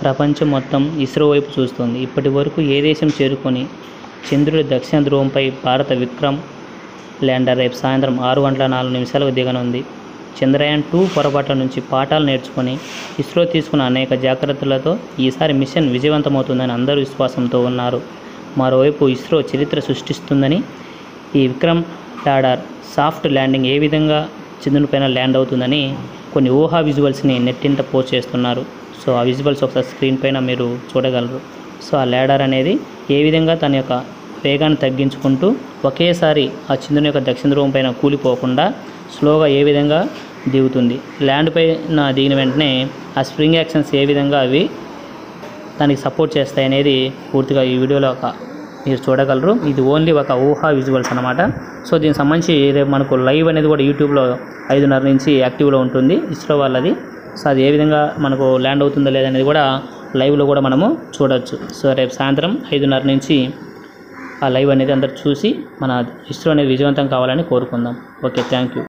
ప్రపంచం మొత్తం ఇస్రో వైపు చూస్తుంది ఇప్పటి వరకు ఏ దేశం చేరుకొని చంద్రుడి దక్షిణ ధ్రువంపై భారత విక్రమ్ ల్యాండర్ రేపు సాయంత్రం ఆరు గంటల నాలుగు నిమిషాలకు దిగనుంది చంద్రయాన్ టూ పొరపాట్ల నుంచి పాఠాలు నేర్చుకొని ఇస్రో తీసుకున్న అనేక జాగ్రత్తలతో ఈసారి మిషన్ విజయవంతమవుతుందని అందరూ విశ్వాసంతో ఉన్నారు మరోవైపు ఇస్రో చరిత్ర సృష్టిస్తుందని ఈ విక్రమ్ ల్యాండర్ సాఫ్ట్ ల్యాండింగ్ ఏ విధంగా చంద్రునిపైన ల్యాండ్ అవుతుందని కొన్ని ఊహా విజువల్స్ని నెట్టింట పోస్ట్ చేస్తున్నారు సో ఆ విజువల్స్ ఒకసారి స్క్రీన్ పైన మీరు చూడగలరు సో ఆ ల్యాడర్ అనేది ఏ విధంగా తన యొక్క వేగాన్ని తగ్గించుకుంటూ ఒకేసారి ఆ చంద్రుని యొక్క దక్షిణ ధ్రువం పైన కూలిపోకుండా స్లోగా ఏ విధంగా దిగుతుంది ల్యాండ్ పైన దిగిన వెంటనే ఆ స్ప్రింగ్ యాక్షన్స్ ఏ విధంగా అవి దానికి సపోర్ట్ చేస్తాయి అనేది పూర్తిగా ఈ వీడియోలో ఒక మీరు చూడగలరు ఇది ఓన్లీ ఒక ఊహా విజువల్స్ అనమాట సో దీనికి సంబంధించి రేపు మనకు లైవ్ అనేది కూడా యూట్యూబ్లో ఐదున్నర నుంచి యాక్టివ్లో ఉంటుంది ఇస్రో వాళ్ళది సో అది ఏ విధంగా మనకు ల్యాండ్ అవుతుందో లేదనేది కూడా లైవ్లో కూడా మనము చూడొచ్చు సో రేపు సాయంత్రం ఐదున్నర నుంచి ఆ లైవ్ అనేది అందరు చూసి మన ఇస్రో అనేది విజయవంతం కావాలని కోరుకుందాం ఓకే థ్యాంక్ యూ